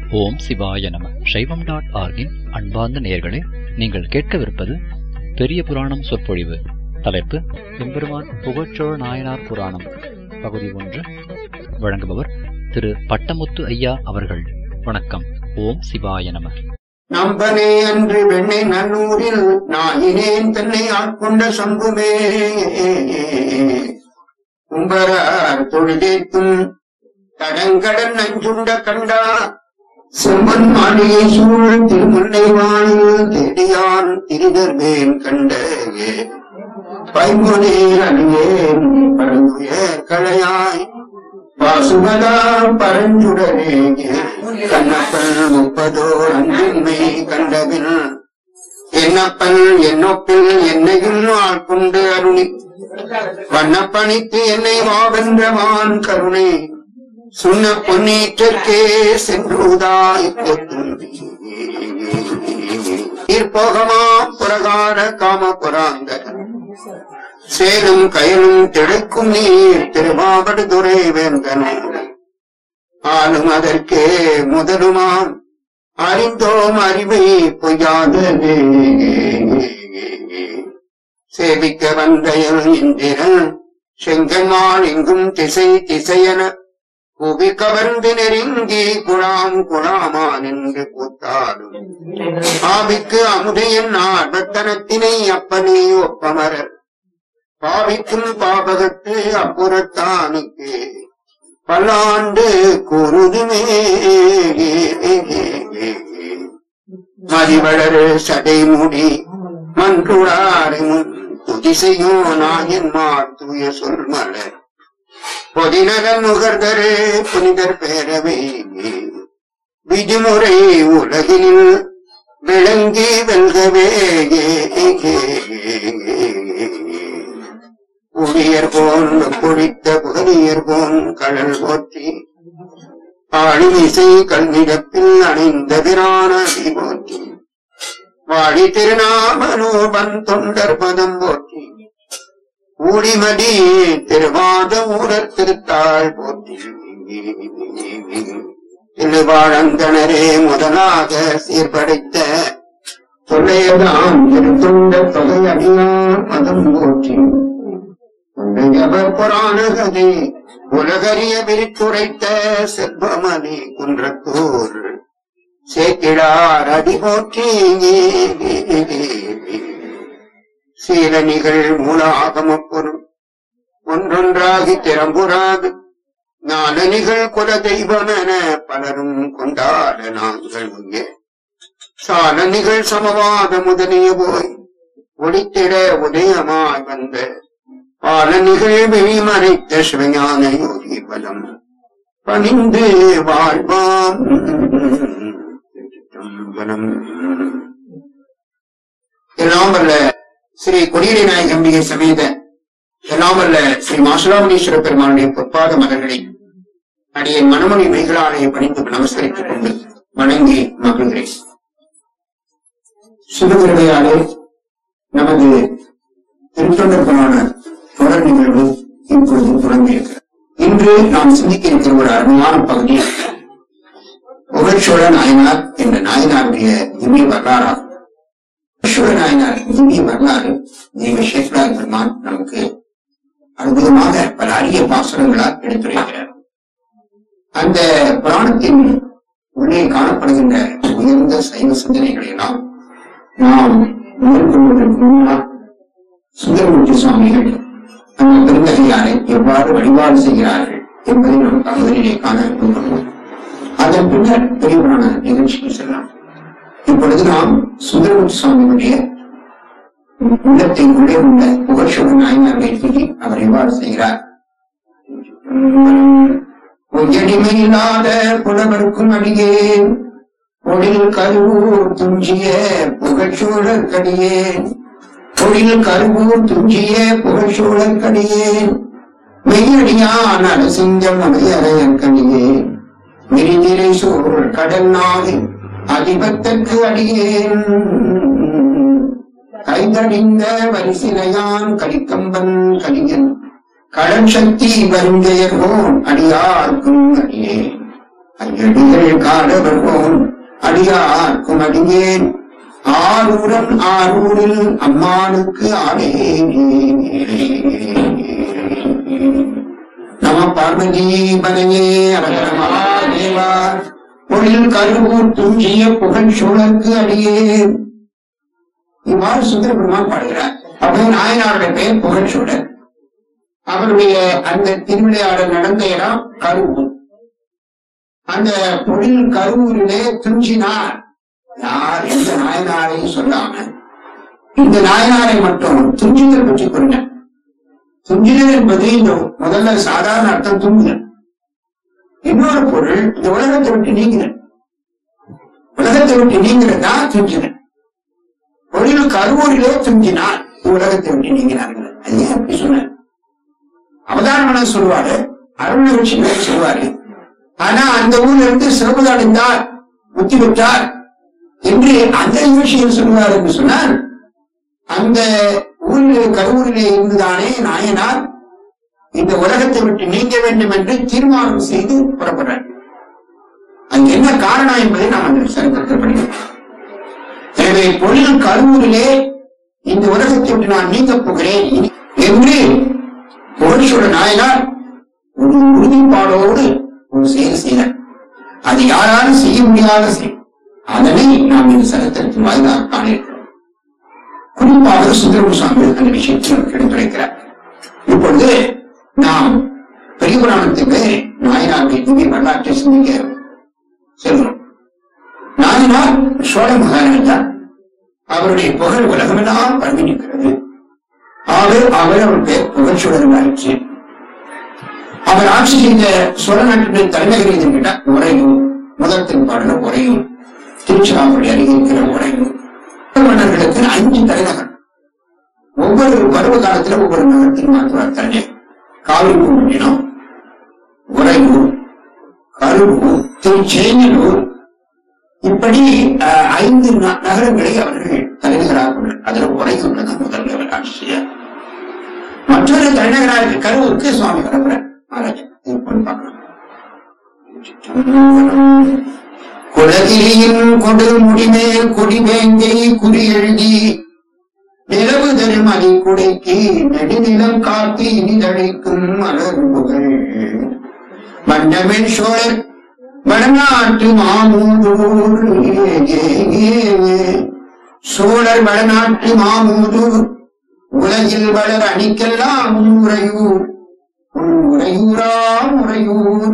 ஓம் சிவாய நம சைவம் டாட் ஆர்கின் அன்பார்ந்த நேயர்களே நீங்கள் கேட்கவிருப்பது பெரிய புராணம் சொற்பொழிவு தலைப்பு எம்பெருமான் புகழ்ச்சோழ நாயனார் புராணம் பகுதி ஒன்று வழங்குபவர் திரு பட்டமுத்து ஐயா அவர்கள் வணக்கம் ஓம் சிவாய நம நம்பனே அன்று வெண்ணை நன்னூரில் நாயினேன் தன்னை ஆட்கொண்ட சம்புமே கும்பரார் தொழுதேத்தும் தடங்கடன் நஞ்சுண்ட கண்டா செம்மன் மாளிகை சூழ் திருமுல்லை வாயில் தேடியான் திருதர்வேன் கண்ட பைமுனே அணியேன் பரங்குய களையாய் வாசுகதா பரஞ்சுடரே கண்ணப்பன் முப்பதோர் அன்பின்மை கண்டபின் என்னப்பன் என்னொப்பில் என்னையும் ஆட்கொண்டு அருணி வண்ணப்பணிக்கு என்னை வாவென்றவான் கருணை சுண்ண பொன்னீற்றற்கே சென்றுதாய் நீர்போகமா புறகார காம புறாங்க சேலும் கயலும் திளைக்கும் நீர் திருவாவடுதுறை வேந்தனே ஆளும் அதற்கே முதலுமாம் அறிந்தோம் அறிவை பொய்யாதது சேவிக்க வந்தையல் இந்திரன் செங்கன்மால் எங்கும் திசை திசையன புவி கவர்ந்து நெருங்கி குழாம் குழாமா நின்று கூத்தாடும் ஆவிக்கு அமுதையின் ஆர்வத்தனத்தினை அப்பனே ஒப்பமரர் பாவிக்கும் பாபகத்து அப்புறத்தானுக்கு பல்லாண்டு கூறுதுமே மதிவளரு சடை முடி மன்றுடாரை முன் துதிசையோ நாயன்மார் தூய சொல் மலர் பொதிநகர் நுகர்தரு புனிதர் பேரவை விதிமுறை உலகினில் விளங்கி வெல்கவே புவியர் போன் பொழித்த புகழியர் போன் கடல் போற்றி ஆழிமிசை கல்விடத்தில் அணிந்த பிரானதி போற்றி வாழி திருநாமனோபன் தொண்டர் பதம் போற்றி ஊடிமடி திருவாத ஊரர் திருத்தாள் போற்றி திருவாழந்தனரே முதலாக சீர்படைத்த தொல்லையதாம் திருத்தொண்ட தொகை அடியார் மதம் போற்றி புராண கதை உலகறிய விரித்துரைத்த செல்வமணி குன்றத்தூர் சேக்கிழார் அடி போற்றி சீலனிகள் மூல ஆகமப் பொருள் ஒன்றொன்றாகி திறம்புறாது நாளனிகள் குல தெய்வம் என பலரும் கொண்டாட நாங்கள் இங்கே சாலனிகள் சமவாத முதலிய போய் ஒளித்திட உதயமாய் வந்த பாலனிகள் வெளிமறைத்த சிவஞான யோகி பலம் பணிந்து வாழ்வாம் திருச்சிற்றம்பலம். எல்லாம் வல்ல ஸ்ரீ கொடியடி நாயக அம்பிகை சமேத எல்லாம் வல்ல ஸ்ரீ மாசுலாமணீஸ்வர பெருமானுடைய பொற்பாத மலர்களை அடியின் மனமொழி மெய்களாலே பணிந்து நமஸ்கரித்துக் கொண்டு வணங்கி மகிழ்கிறேன் சிவகிருமையாலே நமது திருத்தொண்டர்களான தொடர் நிகழ்வு இப்பொழுது தொடங்கியிருக்கிறது இன்று நாம் சிந்திக்க இருக்கிற ஒரு அருமையான பகுதி புகழ்ச்சோழ நாயனார் என்ற நாயனாருடைய திவ்ய வரலாறாகும் புகழ்ச்சோழ நாயனார் திவ்ய வரலாறு தெய்வ சேக்கரார் பெருமான் நமக்கு அற்புதமாக பல அரிய பாசனங்களால் எடுத்துரைக்கிறார் அந்த புராணத்தின் உள்ளே காணப்படுகின்ற உயர்ந்த சைவ சிந்தனைகளை எல்லாம் நாம் மேற்கொள்வதற்கு முன்னால் சுந்தரமூர்த்தி சுவாமிகள் அந்த பெருந்தகையாரை எவ்வாறு வழிபாடு செய்கிறார்கள் என்பதை நாம் பகுதியிலே காண விரும்புகிறோம் அதன் பின்னர் பெரியவரான நிகழ்ச்சிக்கு செல்லலாம் இப்பொழுது நாம் சுந்தரமூர்த்தி சுவாமியுடைய உள்ளத்தின் உள்ளே உள்ள புகழ்ச்சோடு நாயனார்களை சொல்லி அவர் எவ்வாறு செய்கிறார் உயடிமையில்லாத புலவருக்கும் அடியேன் பொழில் கருவூர் துஞ்சிய புகழ்ச்சூழல் கடியேன் பொழில் கருவூர் துஞ்சிய புகழ்ச்சூழல் கடியேன் மெய்யடியான் அரசிங்கம் அடையறையன் கடியேன் விரிதிரை சூழ் கடல் நாடு அதிபத்தற்கு அடியேன் கைதடிந்த வரிசினையான் கலிக்கம்பன் கலியன் கடன் சக்தி வருஞ்செயர்வோன் அடியார்க்கும் அடியே அடிகள் காடவர்வோம் அடியார்க்கும் அடியேன் ஆரூரன் ஆரூரில் அம்மானுக்கு ஆடே நம பார்வதி பதையே தேவா பொழில் கருவூர் துஞ்சிய புகழ் சூழற்கு அடியேன் இவ்வாறு சுந்தர பெருமான் பாடுகிறார் அப்போ நாயனாருடைய பெயர் புகழ் சூழல் அவருடைய அந்த திருவிளையாடல் நடந்த இடம் கருவூர் அந்த பொழில் கருவூரிலே துஞ்சினார் யார் எந்த நாயனாரையும் சொல்லாம இந்த நாயனாரை மட்டும் துஞ்சிதல் பற்றி கூறினார் துஞ்சிதல் என்பது இந்த முதல்ல சாதாரண அர்த்தம் துஞ்சுதல் இன்னொரு பொருள் இந்த உலகத்தை விட்டு நீங்கிறது உலகத்தை விட்டு நீங்கிறது தான் துஞ்சிதல் பொழில் கருவூரிலே துஞ்சினார் உலகத்தை விட்டு நீங்கினார்கள் அது ஏன் அப்படி சொன்னார் அவதாரமான சொல்லுவாரு அருள் நிகழ்ச்சி மேல் சொல்லுவாரு ஆனா அந்த ஊர்ல இருந்து சிறப்பு அடைந்தார் முத்தி பெற்றார் என்று அந்த நிகழ்ச்சியில் சொல்லுவார் என்று சொன்னால் அந்த ஊரிலே கருவூரிலே இருந்துதானே நாயனார் இந்த உலகத்தை விட்டு நீங்க வேண்டும் என்று தீர்மானம் செய்து புறப்படுறார் அங்க என்ன காரணம் என்பதை நாம் அந்த சரித்திரத்தில் படிக்கிறோம் எனவே பொழில் கருவூரிலே இந்த உலகத்தை விட்டு நான் நீங்கப் போகிறேன் என்று புகழ்ச்சோட நாயனார் ஒரு உறுதிப்பாடோடு ஒரு செயல் செய்தார் அது யாராலும் செய்ய முடியாத செயல் அதனை நாம் இந்த சரித்திரத்தின் வாயிலாக காணிருக்கிறோம் குறிப்பாக சுந்தரமு சுவாமி அந்த விஷயத்தை நமக்கு எடுத்துரைக்கிறார் இப்பொழுது நாம் பெரிய புராணத்துக்கு நாயனாருடைய திவ்ய வரலாற்றை சிந்திக்க செல்கிறோம் நாயனார் சோழ மகாராஜா அவருடைய புகழ் உலகமெல்லாம் பரவி நிற்கிறது அவர் அவர் அவர் பேர் புகழ்ச்சூழல் ஆயிடுச்சு அவர் ஆட்சி செய்த சோழ நாட்டினுடைய தலைநகர் எதுன்னு கேட்டா உறையூர் முதல் திருப்பாடுல உறையூர் திருச்சிராப்பள்ளி அருகே இருக்கிற உறையூர் மன்னர்களுக்கு அஞ்சு தலைநகர் ஒவ்வொரு பருவ காலத்துல ஒவ்வொரு நகரத்தில் மாற்றுவார் தலைநகர் காவிரிபூர் உறையூர் கருவூர் திருச்செயலூர் இப்படி அஹ், ஐந்து ந- நகரங்களை அவர்கள் தலைநகராக கொண்டனர் அதுல உறையூர்ல தான் முதல்ல அவர் ஆட்சி செய்யார் மற்றொரு தலைநகராக இருக்க கருவூருக்கு சுவாமி வரப்புறார் மகாராஜா இது போய் பார்க்கலாம் குலகிரியின் கொடு முடிமேல் கொடிவேங்கை குறி எழுதி நிலவு தரும் அதை குடைக்கு நெடுநிலம் காத்து இனிதழைக்கும் மலர் புகழ் மண்டமிழ் சோழர் வடநாட்டு மாமூதூர் சோழர் வடநாட்டு மாமூதூர் உலகில் வளர் அணிக்கெல்லாம் உறையூர் உன் உறையூரா உறையூர்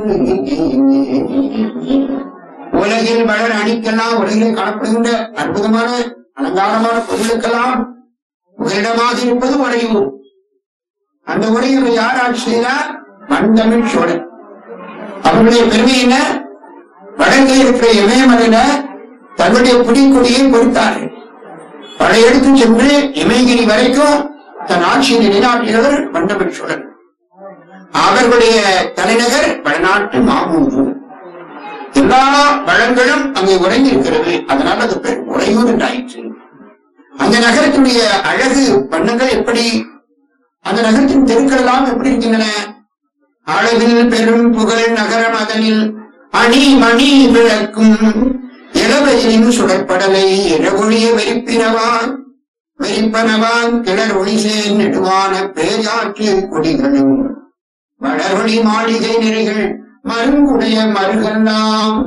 உலகில் வளர் அணிக்கெல்லாம் உலகில் காணப்படுகின்ற அற்புதமான அலங்காரமான பொருளுக்கெல்லாம் உங்களிடமாக இருப்பது உறையூர் அந்த உறையூரை யார் ஆட்சி செய்தார் வண்டமிழ் சோழன் அவருடைய பெருமை என்ன வடக்கே இருக்கிற இமயமலையில தன்னுடைய புலிக்கொடியை பொறுத்தார்கள் படையெடுத்து சென்று இமயகிரி வரைக்கும் தன் ஆட்சியை நிலைநாட்டியவர் வண்டமிழ் சோழன் அவர்களுடைய தலைநகர் வடநாட்டு மாமூதூர் எல்லா வளங்களும் அங்கே உறைந்து இருக்கிறது அதனால் அது பேர் உறையூர் என்றாயிற்று அந்த நகரத்துடைய அழகு வண்ணங்கள் எப்படி அந்த நகரத்தின் தெருக்கள் எல்லாம் எப்படி இருக்கின்றன அளவில் பெரும் புகழ் நகரம் அதனில் அணி மணி விளக்கும் இளவெயிலின் சுடற்படலை இரவொழிய வெறிப்பினவான் வெறிப்பனவான் கிளர் ஒளிசேன் நெடுவான பேயாற்று கொடிகளும் வளரொளி மாளிகை நெறிகள் மருங்குடைய மருகெல்லாம்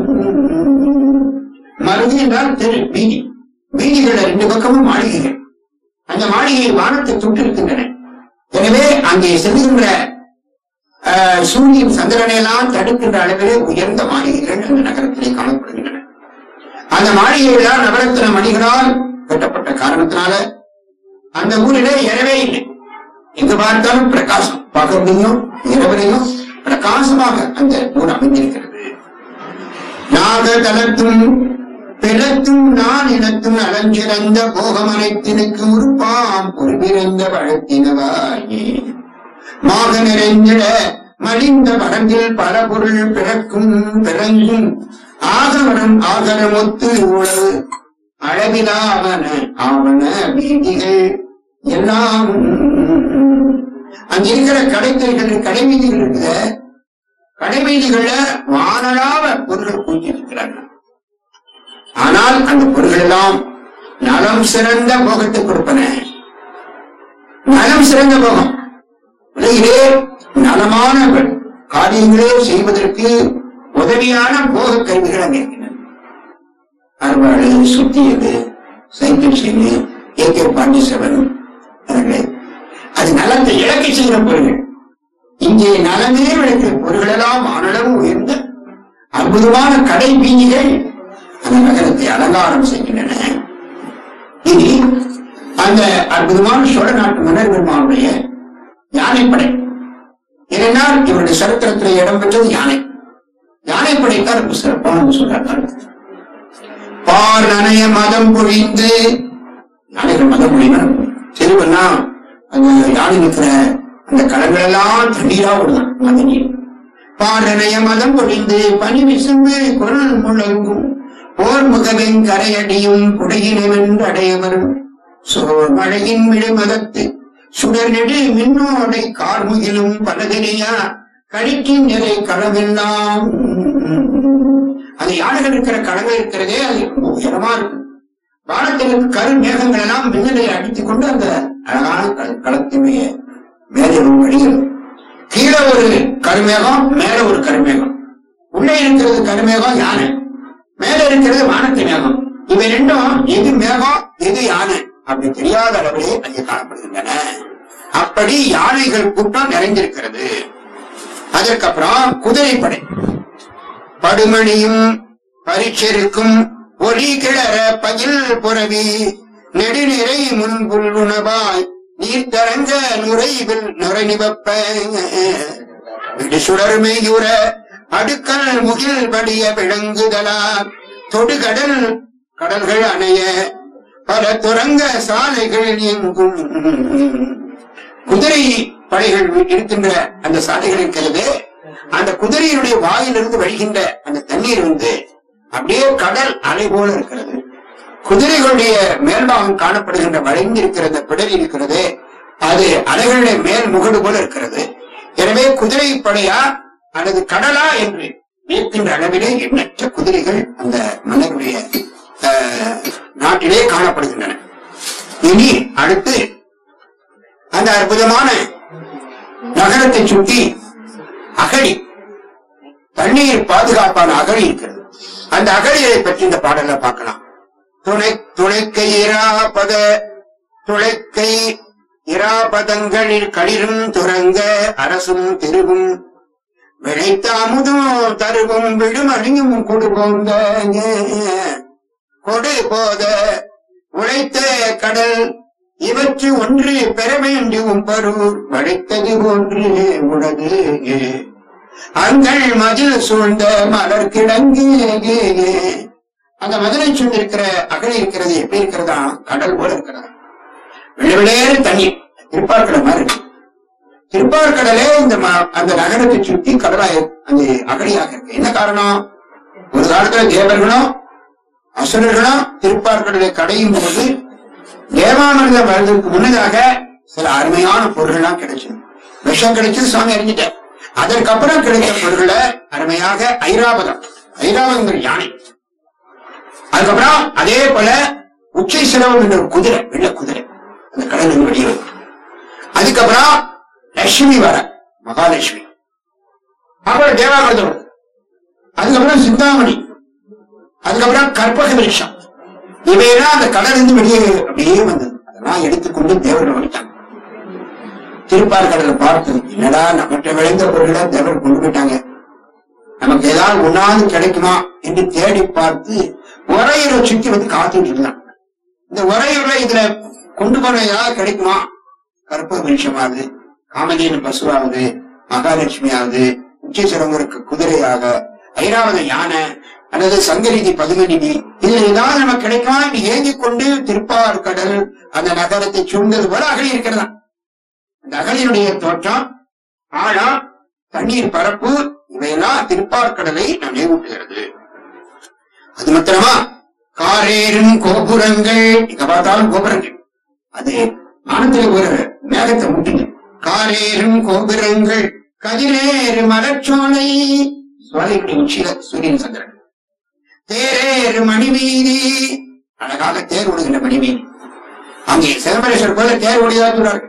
மருகு என்றால் தெரு வீதி வீதிகள் ரெண்டு பக்கமும் மாளிகைகள் அந்த மாளிகை வானத்தை தொட்டிருக்கின்றன எனவே அங்கே செல்கின்ற ஆஹ், சூரியன் சந்திரனை எல்லாம் தடுக்கின்ற அளவிலே உயர்ந்த மாளிகைகள் அந்த நகரத்திலே காணப்படுகின்றன அந்த மாளிகைகளால் நவரத்தின மணிகளால் கட்டப்பட்ட காரணத்தினால அந்த ஊரிலே இரவே இல்லை எங்கு பார்த்தாலும் பிரகாசம் பகலிலும் இரவிலையும் பிரகாசமாக அந்த ஊர் அமைந்திருக்கிறது நாகதலத்தும் பிறத்தும் நான் இனத்தும் நலஞ்சிறந்த போகமனைத்தினுக்கு உருப்பாம் பொறுப்பிறந்த வழக்கினவாயே மாக நிறைந்திட மலிந்த படங்கில் பல பொருள் பிறக்கும் பிறங்கும் ஆகவரம் ஆகரமொத்து உழவு அளவிலாவன ஆவன வீதிகள் எல்லாம் அங்க இருக்கிற கடைத்தெருகள் கடை வீதிகள் இருக்குத கடைவீதிகள்ல வானளாவ பொருள்கள் கூட்டியிருக்கிறார்கள் ஆனால் அந்த பொருள்கள் எல்லாம் நலம் சிறந்த போகத்தை கொடுப்பன நலம் சிறந்த போகம் உலகிலே நலமான காரியங்களே செய்வதற்கு உதவியான போக கருவிகள் அங்கே இருக்கின்றன அறுபாடு சுத்தியது சைக்கிள் சீனு ஏ கே பாண்டிசவன் அவர்களே அது நலத்தை இழக்க செய்கிற பொருள்கள் இங்கே நலமே விளக்கிற பொருள்களெல்லாம் ஆனளவு உயர்ந்த அற்புதமான கடை பீஞ்சிகள் அந்த நகரத்தை அலங்காரம் செய்கின்றன இனி அந்த அற்புதமான சோழ நாட்டு மன்னர் பெருமானுடைய யானைப்படை ஏனென்றால் இவருடைய சரித்திரத்தில் இடம்பெற்றது யானை யானைப்படைக்கார் ரொம்ப சிறப்பானது சொல்றார்கள் பார் நனைய மதம் பொழிந்து யானைகள் மதம் பொழிவன திருவண்ணா அந்த யானை நிற்கிற அந்த கடல்கள் எல்லாம் தண்ணீரா விடுதான் மத நீர் பாடனைய மதம் பொழிந்து பனி விசும்பு குரல் முழங்கும் போர் முகவின் கரையடியும் குடையினவென்று அடையவரும் சோர் மழையின் விடுமதத்து சுடர் நெடு மின்னோடை கார்முகிலும் பலதினையா கடிக்கின் நிறை களவெல்லாம் அது யானைகள் இருக்கிற களங்கள் இருக்கிறதே அது ரொம்ப உயரமா இருக்கும் வானத்தில் கரு மேகங்கள் எல்லாம் மின்னலை அடித்துக் கொண்டு அந்த அழகான கள- களத்தினுடைய மேலே வழிகிறது கீழே ஒரு கருமேகம் மேல ஒரு கருமேகம் உள்ளே இருக்கிறது கருமேகம் யானை மேல இருக்கிறது வானத்து மேகம் இவை ரெண்டும் எது மேகம் எது யானை அப்படி தெரியாத அளவிலே அங்கே காணப்படுகின்றன அப்படி யானைகள் கூட்டம் நிறைந்திருக்கிறது அதற்கப்புறம் குதிரைப்படை படுமணியும் பரிச்செருக்கும் ஒளி கிளற பயில் புறவி நெடுநிறை முன்புல் உணவாய் நீர்த்தரங்க நுரைவில் நுரைநிவப்ப சுடர்மையுற அடுக்கல் முகில் படிய விளங்குதலார் தொடுகடல் கடல்கள் அணைய பல துரங்க சாலைகள் எங்கும் குதிரை படைகள் இருக்கின்ற அந்த சாலைகள் இருக்கிறது அந்த குதிரையினுடைய வாயிலிருந்து வழிகின்ற அந்த தண்ணீர் வந்து அப்படியே கடல் அலை போல இருக்கிறது குதிரைகளுடைய மேல்பாகம் காணப்படுகின்ற வளைந்திருக்கிற அந்த பிடரி இருக்கிறது அது அலைகளுடைய மேல் முகடு போல இருக்கிறது எனவே குதிரை படையா அல்லது கடலா என்று வியக்கின்ற அளவிலே எண்ணற்ற குதிரைகள் அந்த மன்னருடைய அஹ், நாட்டிலே காணப்படுகின்றன இனி அடுத்து அந்த அற்புதமான நகரத்தை சுற்றி அகழி தண்ணீர் பாதுகாப்பான அகழி இருக்கிறது அந்த அகழியை பற்றி இந்த பாடல்ல பார்க்கலாம் துணை துணைக்கை இராபத துளைக்கை இராபதங்களில் களிரும் துறங்க அரசும் தெருவும் விளைத்தாமுதும் தருவும் விடுமணியும் கொடுபோங்க கொடு போத உழைத்த கடல் இவற்று ஒன்று பெற வேண்டியும் பரூர் வளைத்தது ஒன்று உலகு அங்கள் மதில் சூழ்ந்த மலர் கிடங்கு அந்த மதுரை சூழ்ந்திருக்கிற அகழி இருக்கிறது எப்படி இருக்கிறதா கடல் போல இருக்கிறதா விளைவிளையேறு தண்ணீர் திருப்பார்கடல் மாதிரி இருக்கு. திருப்பார்கடலே இந்த ம- அந்த நகரத்தை சுற்றி கடலாக அந்த அகழியாக இருக்கு என்ன காரணம் ஒரு காலத்துல தேவர்களும் அசுரர்களும் திருப்பார்கடலை கடையும் போது தேவாமிர்தம் வருவதற்கு முன்னதாக சில அருமையான பொருள்கள்லாம் கிடைச்சது விஷம் கிடைச்சது சுவாமி அறிஞ்சிட்டார் அதற்கப்புறம் கிடைத்த பொருள்களை அருமையாக ஐராவதம் ஐராவதங்கிற யானை அதுக்கப்புறம் அதே போல உச்சை சிரவம் என்ற ஒரு குதிரை வெள்ள குதிரை அந்த கடலில் வெளியே வரும். அதுக்கப்புறம் லட்சுமி வர மகாலட்சுமி அப்புறம் தேவாமிர்தம் வருது. அதுக்கப்புறம் சிந்தாமணி அதுக்கப்புறம் கற்பக விருஷம் இவையெல்லாம் அந்த கடலிருந்து வெளியே அப்படியே வந்தது அதெல்லாம் எடுத்துக்கொண்டு தேவர்கள் வந்துட்டாங்க திருப்பார் கடலை பார்த்து என்னடா நம்மகிட்ட விளைந்த பொருளை தேவர் கொண்டு போயிட்டாங்க நமக்கு ஏதாவது ஒன்னாவது கிடைக்குமா என்று தேடி பார்த்து உரையுற சுத்தி வந்து காத்துட்டு இருந்தான் இந்த உரையுற இதுல கொண்டு போன ஏதாவது கிடைக்குமா கற்பக விருஷமாவது காமதேனு பசுவாவது மகாலட்சுமியாவது உச்சேஸ்வரங்களுக்கு குதிரையாக ஐராவத யானை அல்லது சங்கரிதி பதுமநிதி இதுல ஏதாவது நமக்கு கிடைக்குமா என்று ஏங்கிக் கொண்டு திருப்பார் கடல் அந்த நகரத்தை சூழ்ந்தது போல அகழி இருக்கிறதா அந்த அகழியினுடைய தோற்றம் ஆழம் தண்ணீர் பரப்பு இவையெல்லாம் திருப்பார்கடலை நினைவூட்டுகிறது அது மாத்திரமா காரேறும் கோபுரங்கள் எங்க பார்த்தாலும் கோபுரங்கள் அது வானத்தில் ஒரு மேகத்தை முட்டுங்க காரேறும் கோபுரங்கள் கதிரேறு மலர்ச்சோலை சோலையுடைய உச்சியில சூரியன் சந்திரன் தேரேறு மணிவீதி அழகாக தேர் ஓடுகின்ற மணிவீதி அங்கே சிதம்பரேஸ்வரர் கோயில தேர் ஓடியதா சொல்றாரு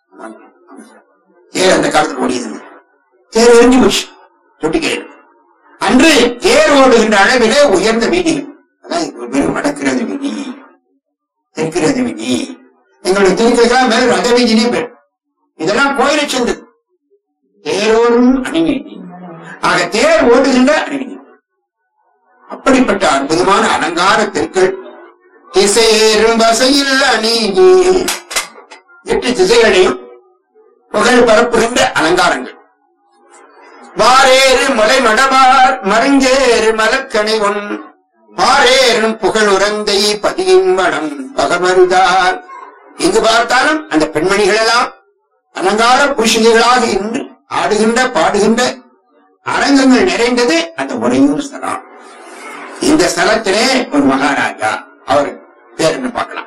தேர் அந்த காலத்தில் ஓடியது தேர் எரிஞ்சு போச்சு தொட்டிக்கிறேன் அன்று தேர் ஓடுகின்ற அளவிலே உயர்ந்த வீதி அதான் இது வெறும் நடக்கிறது வீதி தெற்கிறது வீதி எங்களுடைய திருக்கைக்கெல்லாம் மேல ரத வீதினே பேர் இதெல்லாம் கோயிலை சேர்ந்தது தேரோடும் அணிவீதி ஆக தேர் ஓடுகின்ற அணிவீதி அப்படிப்பட்ட அற்புதமான அலங்கார தெற்கள் திசையேறும் வசையில் அணிவி எட்டு திசைகளையும் புகழ் பரப்புகின்ற அலங்காரங்கள் வாரேறு மலை மடவார் மருங்கேறு மலக்கணை ஒன் பாரேறும் புகழ் உரந்தை பதியின் வடம் பகமருதார் இங்கு பார்த்தாலும் அந்த பெண்மணிகள் எல்லாம் அலங்கார பூஷிகைகளாக இருந்து ஆடுகின்ற பாடுகின்ற அரங்கங்கள் நிறைந்தது அந்த உறையூர் ஸ்தலம் இந்த ஸ்தலத்திலே ஒரு மகாராஜா அவர் பேர் என்ன பார்க்கலாம்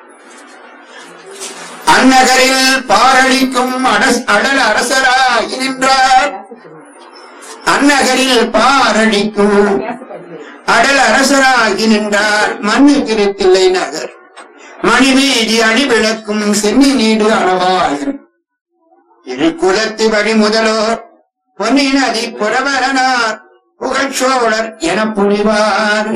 அந்நகரில் பாரளிக்கும் அரஸ்- அடல் அரசராகி நின்றார் அந்நகரில் பாரளிக்கும் அடல் அரசராகி நின்றார் மண்ணு திருத்தில்லை நகர் மணிவீதி அடிவிளக்கும் சென்னி நீடு அளவாகும் இரு குலத்து வழி முதலோர் பொன்னி நதி புறவரனார் புகழ்ச்சோழர் என புரிவார்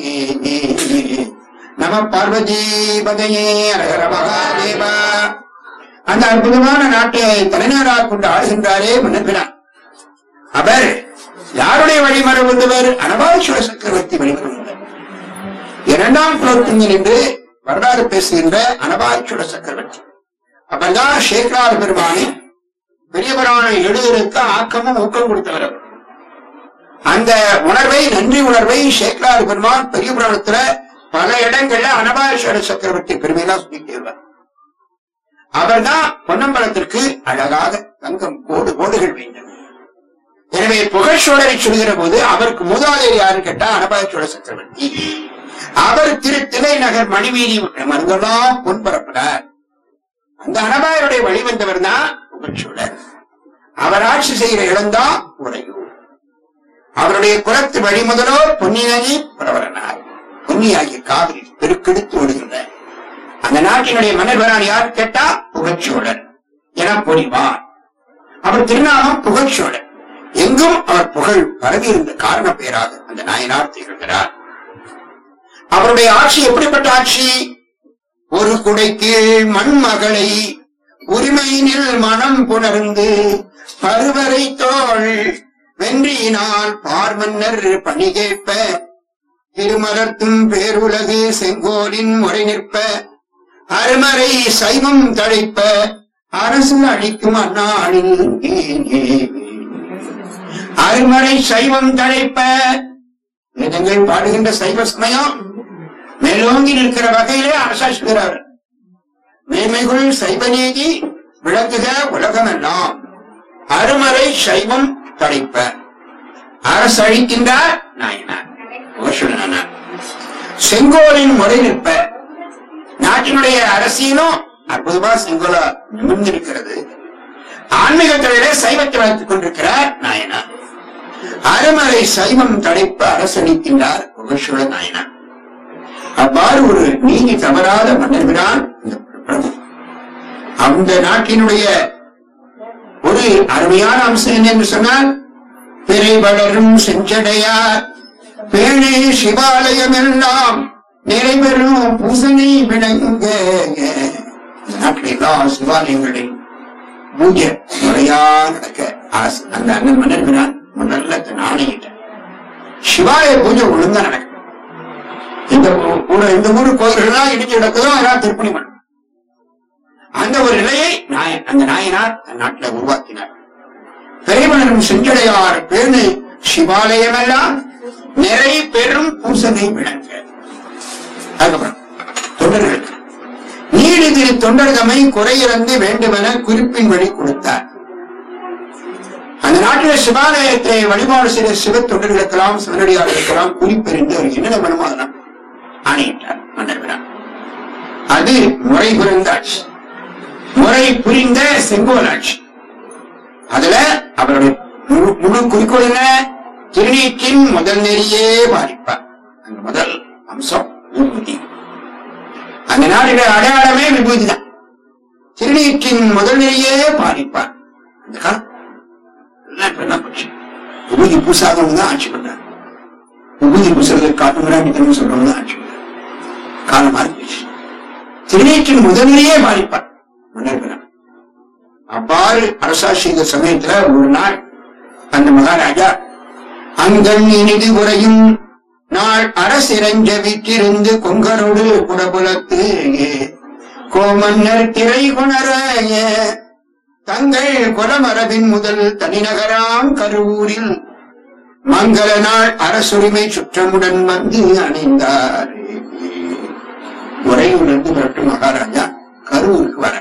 நம பார்வதி பதையே அரகர மகாதேவா அந்த அற்புதமான நாட்டை தலைநகராக கொண்டு ஆளுகின்றாரே மன்னபிரான் அவர் யாருடைய வழிமரம் வந்தவர் அனபாசுவ சக்கரவர்த்தி வழிமரம் வந்தவர் இரண்டாம் குலத்தின் என்று வரலாறு பேசுகின்ற அனபாசுர சக்கரவர்த்தி அவர்தான் சேகரார் பெருமானை பெரிய புராணம் எழுதுவதற்கு ஆக்கமும் ஊக்கம் கொடுத்தவர் அவர். அந்த உணர்வை நன்றி உணர்வை சேக்கலாறு பெருமான் பெரிய புராணத்துல பல இடங்கள்ல அனபாசுர சக்கரவர்த்தி பெருமையெல்லாம் சொல்லிட்டு வருவார் அவர்தான் பொன்னம்பலத்திற்கு அழகாக தங்கம் கோடு கோடுகள் வைத்தவர் எனவே புகழ்ச்சோழரை சொல்கிற போது அவருக்கு மூதாதையர் யாருன்னு கேட்டா அனபாசுர சக்கரவர்த்தி அவர் திரு திரை நகர் மணிவீதி மருந்தெல்லாம் பொன்பரப்பினார் அந்த அனபாயருடைய வழிவந்தவர் தான் புகழ்ச்சோழர் அவர் ஆட்சி செய்கிற இடம்தான் உறையூர் அவருடைய குலத்து வழிமுதலோ பொன்னியனி புறவரனார் பொன்னியாகிய காவிரி பெருக்கெடுத்து ஓடுகின்ற அந்த நாட்டினுடைய மன்னர்வரான் யார் கேட்டா புகழ்ச்சோழர் என பொறிவார் அவர் திருநாமம் புகழ்ச்சோழர் எங்கும் அவர் புகழ் பரவி இருந்த காரண பெயராக அந்த நாயனார் திகழ்கிறார் அவருடைய ஆட்சி எப்படிப்பட்ட ஆட்சி ஒரு குடை கீழ் மண்மகளை உரிமையினில் மனம் புணர்ந்து பருவரை தோள் வென்றியினால் பார்மன்னர் பணி கேட்ப திருமலர்த்தும் பேருலகு செங்கோலின் முறை நிற்ப அருமறை சைவம் தழைப்ப அரசு அளிக்கும் அந்நாளில் அருமறை சைவம் தழைப்ப வேதங்கள் பாடுகின்ற சைவ சமயம் மேலோங்கி நிற்கிற வகையிலே அரசாசுகிறார் மேன்மைகுள் சைவ நீதி விளக்குக உலகமெல்லாம் அருமறை சைவம் தடைப்ப அரசு அழிக்கின்றார் நாயனார் ஓஷனானார். செங்கோலின் முறை நிற்ப நாட்டினுடைய அரசியலும் அற்புதமா செங்கோலா நிமிர்ந்திருக்கிறது ஆன்மீக துறையிலே சைவத்தை வளர்த்துக் கொண்டிருக்கிறார் நாயனார் அருமறை சைவம் தடைப்ப அரசளிக்கின்றார் புகழ்சூழ நாயனார் அவ்வாறு ஒரு நீதி தவறாத மன்னர்கிறான் இந்த பிரபு அந்த நாட்டினுடைய ஒரு அருமையான அம்சம் என்ன என்று சொன்னால் பிறை வளரும் செஞ்சடையார் பேணி சிவாலயம் எல்லாம் நிறைவேறும் பூசணி விளங்க இந்த நாட்டில் எல்லா சிவாலயங்களையும் பூஜை முறையா நடக்க ஆசை. அந்த அண்ணன் மன்னர்கிறான் முதல்ல தன் ஆணையிட்டார் சிவாலய பூஜை ஒழுங்கா நடக்கும் இந்த ஊ- ஊரு- இந்த ஊரு கோயில்கள்லாம் இடிஞ்சு கிடக்குதோ அதெல்லாம் திருப்பணி பண்ணும் அந்த ஒரு நிலையை நாய- அந்த நாயனார் தன் நாட்டில் உருவாக்கினார் பெரியவனும் செஞ்சடையார் பேணு சிவாலயம் எல்லாம் நிறை பெரும் பூசனை விளங்க அதுக்கப்புறம் தொண்டர்களுக்கு நீடு திரு தொண்டர்தமை குறையிறந்து வேண்டுமென குறிப்பின் வழி கொடுத்தார் அந்த நாட்டில் சிவாலயத்தை வழிபாடு செய்த சிவ தொண்டர்களுக்கெல்லாம் சிவனடியார்களுக்கெல்லாம் குறிப்பெறிந்து அவர் என்னென்ன வேணுமோ அதெல்லாம் ஆணையிட்டார் மன்னர்கிறார் அது முறை புரிந்த ஆட்சி முறை புரிந்த செங்கோல் ஆட்சி அதுல அவருடைய முழு முழு குறிக்கோள் என்ன திருநீற்றின் முதல் நெறியே பாதிப்பார் அந்த முதல் அம்சம் விபூதி அந்த நாடுடைய அடையாளமே விபூதி தான் திருநீற்றின் முதல் நெறியே பாதிப்பார் அந்த காலம் எல்லாம் இப்ப என்ன போச்சு விபூதி பூசாதவங்க தான் ஆட்சி பண்றாங்க விபூதி பூசுறதை காட்டுங்கிறாங்க சொல்றவங்க தான் ஆட்சி பண்றாங்க காலம் மாறி போச்சு திருநீற்றின் முதல் நெறியே பாதிப்பார் மன்னர்கள் அவ்வாறு அரசாட்சி செய்த சமயத்துல ஒரு நாள் அந்த மகாராஜா அங்கண் இனிது உரையும் நாள் அரசிரஞ்ச வீற்றிருந்து கொங்கரோடு குடபுலத்து கோமன்னர் திரை குணர தங்கள் குலமரபின் முதல் தனிநகராம் கருவூரில் மங்கள நாள் அரசுரிமை சுற்றமுடன் வந்து அணிந்தார் உரையிலிருந்து புரட்டும் மகாராஜா கரூருக்கு வர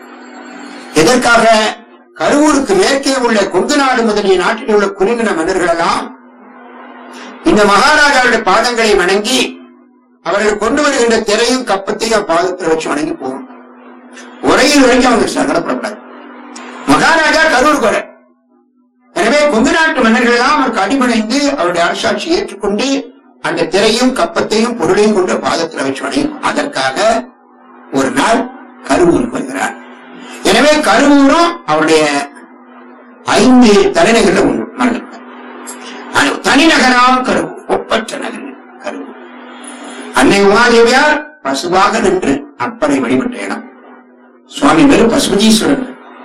எதற்காக கரூருக்கு மேற்கே உள்ள கொங்கு நாடு முதலிய நாட்டில் உள்ள குறுங்கின மன்னர்கள் எல்லாம் இந்த மகாராஜாவுடைய பாதங்களை வணங்கி அவர்கள் கொண்டு வருகின்ற திரையும் கப்பத்தையும் பாதத்தில் வச்சு வணங்கி போகும் உரையில் வரைக்கும் அவங்க சங்கடப்படக்கூடாது மகாராஜா கரூருக்கு வர எனவே கொங்கு நாட்டு மன்னர்கள் எல்லாம் அவருக்கு அடிபணிந்து அவருடைய அரசாட்சி ஏற்றுக்கொண்டு அந்த திரையும் கப்பத்தையும் பொருளையும் கொண்டு பாதத்தில் வச்சு வணங்கி அதற்காக ஒரு நாள் கருவூருக்கு வருகிறார் எனவே கருவூரும் அவருடைய ஐந்து தலைநகரில் ஒன்று மறந்து அது தனிநகராம் கருவூர் ஒப்பற்ற நகர் கருவூர் அன்னை உமாதேவியார் பசுவாக நின்று அப்பரை வழிபட்ட இடம் சுவாமி பேரு பசுபதீஸ்வரர்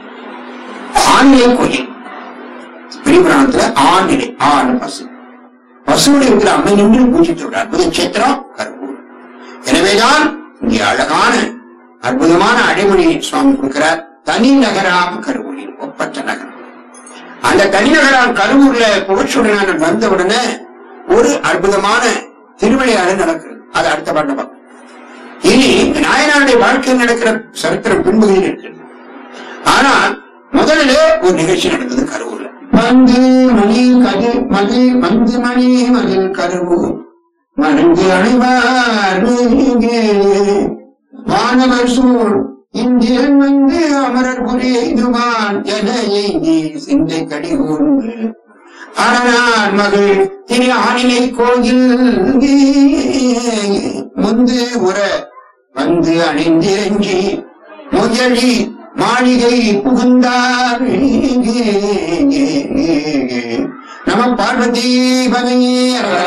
ஆண்நிலை கோயில் பெரியபுராணத்துல ஆண்நிலை ஆண் பசு பசுவோடு இருக்கிற அம்மை நின்று பூஜித்துள்ள அற்புத சேத்திரம் கருவூர் எனவேதான் இங்கே அழகான அற்புதமான அடைமொழி சுவாமி கொடுக்கிறார் தனி நகராம் கருவூரில் ஒப்பற்ற நகரம் அந்த தனிநகராம் கருவூர்ல புகழ்ச்சியுடனான வந்த உடனே ஒரு அற்புதமான திருவிளையாடல் நடக்கிறது அது அடுத்த பாட்டு பார்ப்போம் இனி இந்த நாயனாருடைய வாழ்க்கையில் நடக்கிற சரித்திரம் பின்பகுதியில் இருக்கு ஆனால் முதலிலே ஒரு நிகழ்ச்சி நடந்தது கருவூர்ல மந்து மணி கது மது மந்து மணி மதில் கருவூர் மணந்து அணைவார் வானவர் சூழ் இந்திரன் வந்து அமரர் புரி எய்துவான் என எய்தி சிந்தை கடி கூர்ந்து அரணார் மகள் திரு ஆனிலை கோயில் முந்து உற வந்து அணிந்திரஞ்சி முயலி மாளிகை புகுந்தார் நம பார்வதி பகையே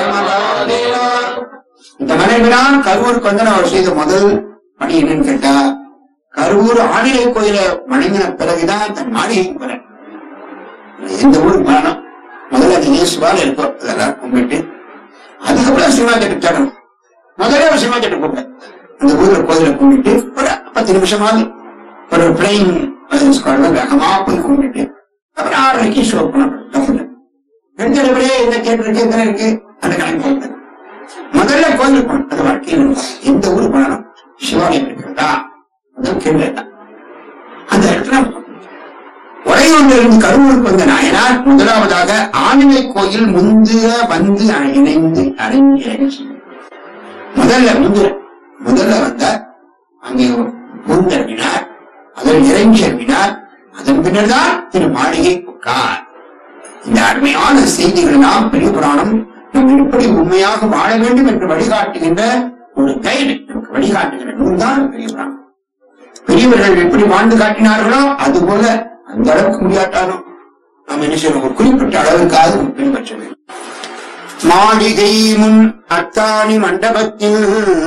இந்த மனைவிதான் கரூருக்கு வந்து அவர் செய்த முதல் பணி என்னன்னு கேட்டா கரூர் ஆணிலை கோயில வணங்கின பிறகுதான் தன் மாளிகைக்கு போற எந்த ஊருக்கு போனாலும் முதல்ல அது இயேசுவால இருக்கும் அதெல்லாம் கும்பிட்டு அதுக்கப்புறம் சினிமா தேட்டர் தேடணும் முதல்ல ஒரு சினிமா தேட்டர் கூப்பிட அந்த ஊர்ல கோயில கும்பிட்டு ஒரு பத்து நிமிஷமாவது ஒரு பிளைன் வேகமா போய் கும்பிட்டு அப்புறம் ஆறரைக்கு ஷோ பண்ணணும் ரெண்டு இடத்துல எந்த தேட்டர் இருக்கு எத்தனை இருக்கு அந்த கணக்கு போட்டு முதல்ல கோயிலுக்கு போகணும் அது வாழ்க்கையில் எந்த ஊருக்கு போனாலும் சிவாலயம் இருக்கிறதா முதல் கேள்வி தான் அந்த இடத்துல உறையூரிலிருந்து கருவூருக்கு வந்த நாயனார் முதலாவதாக ஆண்மை கோயில் முந்துக வந்து இணைந்து அரங்கேறி முதல்ல முந்து முதல்ல வந்த அங்கே முந்தர்வினார் அதில் இறைஞ்சர்வினார் அதன் பின்னர் தான் திரு மாளிகை உட்கார் இந்த அருமையான செய்திகள் எல்லாம் பெரிய புராணம் நாம் எப்படி உண்மையாக வாழ வேண்டும் என்று வழிகாட்டுகின்ற ஒரு கைடு நமக்கு வழிகாட்டுகிற நூல் தான் பெரிய புராணம் பெரியவர்கள் எப்படி வாழ்ந்து காட்டினார்களோ அது போல அந்த அளவுக்கு முடியாட்டாலும் நாம் என்ன செய்யணும் ஒரு குறிப்பிட்ட அளவுக்காவது பின்பற்ற வேண்டும் மாளிகை முன் அத்தாணி மண்டபத்தில்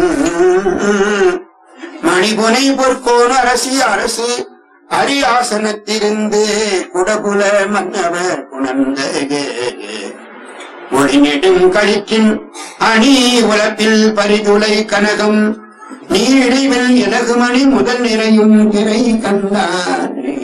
மணிபுனை பொற்கோன் அரசி அரசு அரியாசனத்திருந்து குடகுல மன்னவர் உணர்ந்த ஒளி நெடும் கழிக்கின் அணி உலப்பில் பரிதுளை கனகம் நீரிடைவில் இலகுமணி முதல் நிறையும் திரை கண்டார்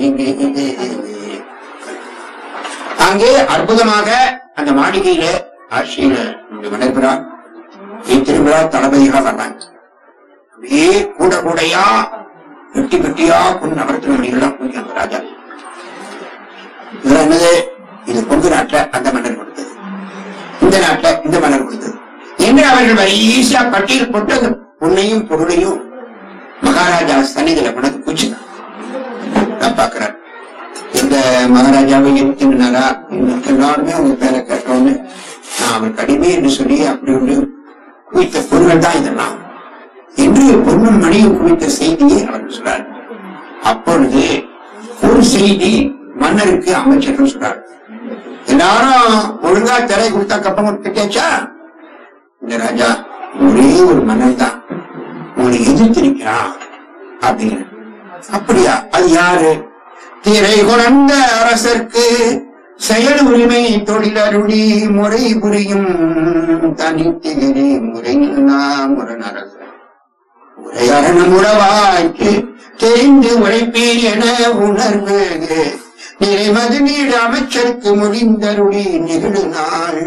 அங்கே அற்புதமாக அந்த மாளிகையில ஆட்சியில நடைபெறார் திருவிழா தளபதியாக வர்றாங்க அப்படியே கூட கூடையா வெட்டி வெட்டியா கொண்டு நகரத்தின மணிகள்லாம் போய் அந்த ராஜா இதுல என்னது இது கொங்கு நாட்டுல அந்த மன்னர் கொடுத்தது இந்த நாட்டுல இந்த மன்னர் கொடுத்தது என்று அவர்கள் வரிசையா பட்டியல் போட்டு அந்த பொண்ணையும் பொருளையும் மகாராஜா சன்னிதியில கொண்டு குச்சு பாக்குறார் அந்த மகாராஜாவை எத்தினாரா எல்லாருமே அவங்க பேரை கேட்டோன்னு நான் அவர் கடிமை என்று சொல்லி அப்படி ஒரு குவித்த பொருள்கள் தான் இதெல்லாம் என்று பொன்னும் மணியும் குவித்த செய்தியை அவர் சொல்றார் அப்பொழுது ஒரு செய்தி மன்னருக்கு அமைச்சர்கள் சொல்றார் எல்லாரும் ஒழுங்கா திரை கொடுத்தா கப்பம் கிட்டாச்சா இந்த ராஜா ஒரே ஒரு மன்னன் தான் உன்னை எதிர்த்து நிற்கிறான் அப்படின்னு அப்படியா அது யாரு திரை குணர்ந்த அரசர்க்கு செயல் உரிமை தொழிலருளி முறை புரியும் தனித்திகரே முறையில்லா முரணரசர் உரையரணம் உறவாய்க்கு தெரிந்து உரைப்பீர் என உணர்வு நிறைமது நீர் அமைச்சருக்கு முடிந்தருளி நிகழு நாள்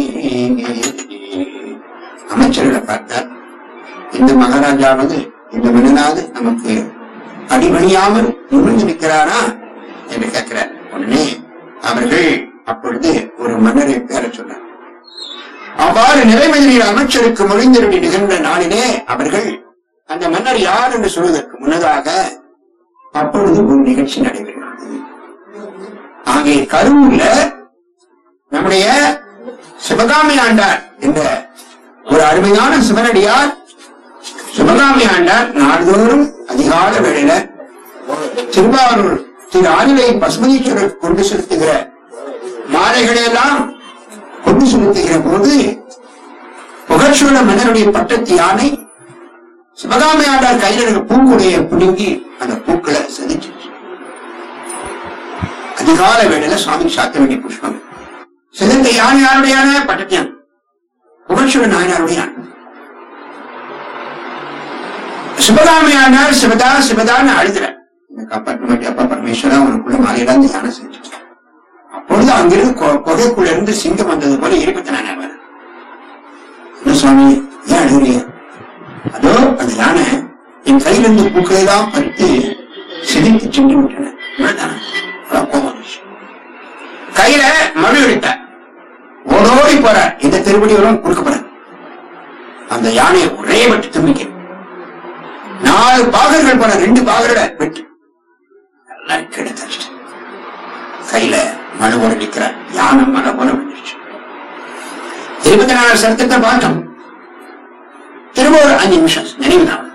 அமைச்சர்களை பார்த்தார் இந்த மகாராஜாவது இந்த மன்னனாவது நமக்கு அடிபணியாமல் நிமிர்ந்து நிற்கிறாரா என்று கேட்கிறார் உடனே அவர்கள் அப்பொழுது ஒரு மன்னரை பேர சொன்னார் அவ்வாறு நிறைமதியில் அமைச்சருக்கு மொழிந்தருளி நிகழ்ந்த நாளிலே அவர்கள் அந்த மன்னர் யார் என்று சொல்வதற்கு முன்னதாக அப்பொழுது ஒரு நிகழ்ச்சி நடைபெறுகிறது ஆகிய கரூர்ல நம்முடைய சிவகாமி ஆண்டார் என்ற ஒரு அருமையான சிவனடியார் சிவகாமி ஆண்டார் நாள்தோறும் அதிகால வேளையில திருவாரூர் திரு ஆதிலை பசுமதீஸ்வரர் கொண்டு செலுத்துகிற மாலைகளை எல்லாம் கொண்டு செலுத்துகிற போது புகழ்ச்சோழ மன்னருடைய பட்டத்து யானை சிவகாமி ஆண்டார் கையில் இருக்க பூக்குடைய பிடுங்கி அந்த பூக்களை செதுச்சு அதிகால வேளையில சுவாமி சாத்த வேண்டிய புஷ்பம் சிதைந்த யானை யாருடைய யானை பட்டத்தியான் புகழ்ச்சோழ நாயனாருடைய யானை சிவகாமி ஆண்டார் சிவதா சிவதான்னு அழுதுற இந்த காப்பாற்ற வேண்டிய அப்பா பரமேஸ்வரா உனக்குள்ள மாலையெல்லாம் இந்த யானை செஞ்சு அப்பொழுது அங்கிருந்து கொ- குகைக்குள்ள இருந்து சிங்கம் வந்தது போல இருபத்தி நாலு அவர் என்ன சுவாமி ஏன் அழுகுறீங்க அதோ அந்த யானை என் கையில இருந்து பூக்களை தான் பறித்து சிதைத்து சென்று விட்டன இவ்வளவுதானா? அதான் கோபம் வந்துச்சு. கையில மழு எடுத்தார் ஓடோடி போறார் இந்த திருப்படி வரும் கொடுக்க போறார் அந்த யானையை ஒரே வெட்டு தும்பிக்க நாலு பாகர்கள் போன ரெண்டு பாகரோட வெட்டு எல்லாம் கீழே தச்சிட்டு கையில மழுவோட நிக்கிறார் யானை மழை போல வந்துருச்சு இருபத்தி நாலு சத்தத்தை பார்த்தோம் திரும்ப ஒரு அஞ்சு நிமிஷம் நினைவு தான்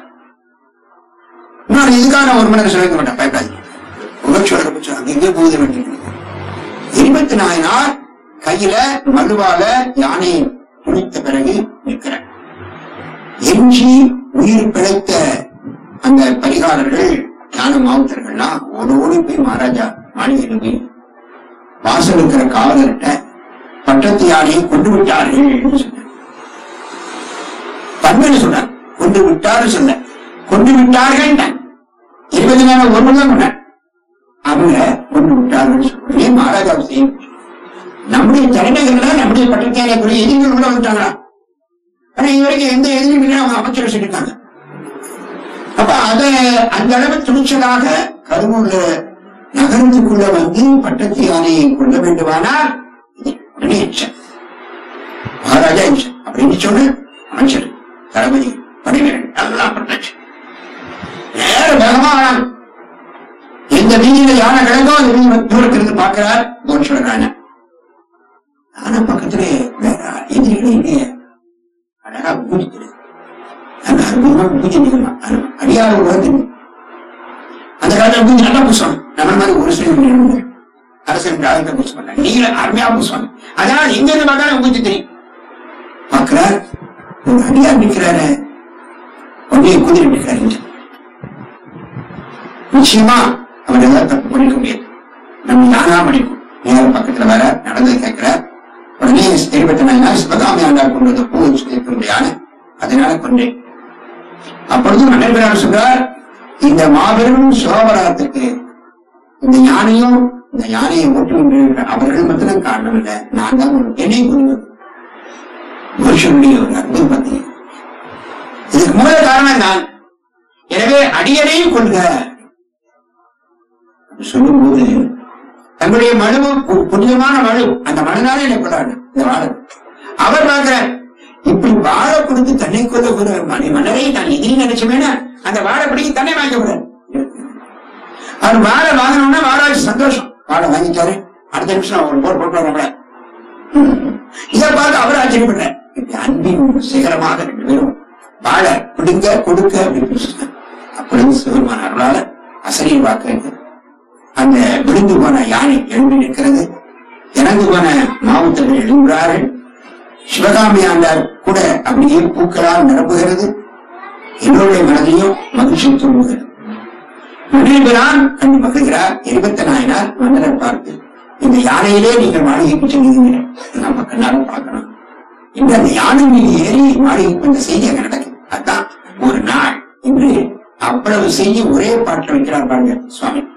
இன்னொரு இதுக்காக நான் ஒரு மணி நேரம் சொல்லிக்க மாட்டேன் பயப்படாதீங்க உணர்ச்சியோட பட்சம் அங்க எங்கே போகுது வேண்டியது இருபத்தி நாயனார் கையில மழுவால யானையை துணித்த பிறகு நிற்கிறார் எஞ்சி உயிர் பிழைத்த அந்த பரிகாரர்கள் ஞான மாவுத்தர்கள்லாம் ஓடி ஓடி போய் மகாராஜா மாளிகையில் போய் வாசல் இருக்கிற காவலர்கிட்ட பட்டத்து யானையை கொண்டு விட்டார்கள் என்று சொன்னார். பண்புன்னு சொன்னார் கொண்டு விட்டாரு சொல்ல கொண்டு விட்டார்கள் இருபது நாள் ஒரு மணி தான் கொண்டார் அவங்க கொண்டு விட்டார்கள் சொல்ல ஏன் மகாராஜா செய்யும் நம்முடைய தலைநகர்ல நம்முடைய பட்டத்தியாரை குறி எதிரிகள் உள்ள வந்துட்டாங்களா ஆனா இது வரைக்கும் எந்த எதிரியும் இல்லை அவங்க அமைச்சர் சொல்லியிருக்காங்க அப்ப அத அந்த அளவு துணிச்சலாக கருவூர்ல நகரத்துக்குள்ள வந்து பட்டத்து யானையை கொள்ள வேண்டுமானால் இது உடனே இச்சை. மகாராஜா இச்சை. அப்படின்னு சொன்ன அமைச்சர் தளபதி பணிவீரன் எல்லாம் பண்ணாச்சு நேர வேகமா வராங்க. எந்த வீதியில யானை கிடந்தோ அந்த வீதி தூரத்திலிருந்து பார்க்கிறார் கோட்சவரான ஆனா பக்கத்திலே வேற எதிரிகளே இல்லையே அழகா பூஜிக்கிறது நல்ல அற்புதமா பூஜை நிகழ்லாம் அடியார் வந்து அந்த காலத்துல பூஜை நல்லா பூசுவாங்க நம்ம மாதிரி ஒரு சில அரசன் ஆளுங்க பூச மாட்டாங்க நீங்கள அருமையா பூசுவாங்க அதான் எங்க இருந்து பார்த்தாலும் பூஜை தெரியும் பார்க்கிறார் ஒரு அடியார் நிற்கிறாரு ஒன்றே குதிரை நிற்கிறார் இங்க. நிச்சயமா அவர் ஏதாவது தப்பு பண்ணிக்க முடியாது நம்ம யாரா படிக்கும் நேரம் பக்கத்துல வர நடந்தது கேட்கிறார் உடனே தெரிவித்தனா சிவகாமி ஆண்டார் கொண்டு வந்த பூ சொல்லியிருக்க முடியாது அதனால கொண்டேன் அப்பொழுது மன்னர் சொல்றார் இந்த மாபெரும் சோபராகத்திற்கு இந்த யானையும் இந்த யானையை ஓட்டுகின்ற அவர்கள் மட்டும் காரணம் இல்லை நான் தான் ஒரு என்னை கொள்வது புருஷனுடைய ஒரு அற்புதம் பார்த்தீங்க இதுக்கு மூல காரணம் நான் எனவே அடியனையும் கொள்க அப்படி சொல்லும்போது தங்களுடைய மனு ஒரு புனிதமான மனு அந்த மனதால என்னை கொள்ளாரு இந்த வாழ அவர் பார்க்கிறார் இப்படி வாழ கொடுத்து தன்னை கொள்ள ஒரு மணி மன்னரை நான் எதிரி நினைச்சமேனா அந்த வாழை பிடிக்க தன்னை வாங்கக்கூடாது அவர் வாழை வாங்கணும்னா வாழாச்சு சந்தோஷம் வாழை வாங்கிட்டாரு அடுத்த நிமிஷம் அவர் போர் போட்டு வரப்பட இதை பார்த்து அவர் ஆச்சரியப்பட்ட இப்படி அன்பின் சிகரமாக ரெண்டு பேரும் வாழ பிடுங்க கொடுக்க அப்படின்னு சொன்னார் அப்பொழுது சிவருமான அருளால அசரியை வாக்கு அந்த விழுந்து போன யானை எழும்பி நிற்கிறது இறந்து போன மாவுத்தர்கள் எழும்புகிறார்கள் சிவகாமி ஆண்டார் கூட அப்படியே பூக்களால் நிரப்புகிறது எங்களுடைய மனதிலும் மகிழ்ச்சி தூங்குகிறது மகிழ்கிறான் கண்டு மகிழ்கிறார் எரிபத்த நாயனார் மன்னரை பார்த்து இந்த யானையிலே நீங்கள் மாளிகைக்கு செல்கிறீங்க நம்ம கண்ணாலும் பார்க்கணும் இன்று அந்த யானை மீது ஏறி மாளிகைக்கு இந்த செய்தி அங்க நடக்குது அதான் ஒரு நாள் இன்று அவ்வளவு செய்தி ஒரே பாட்டில் வைக்கிறார் பாருங்க சுவாமி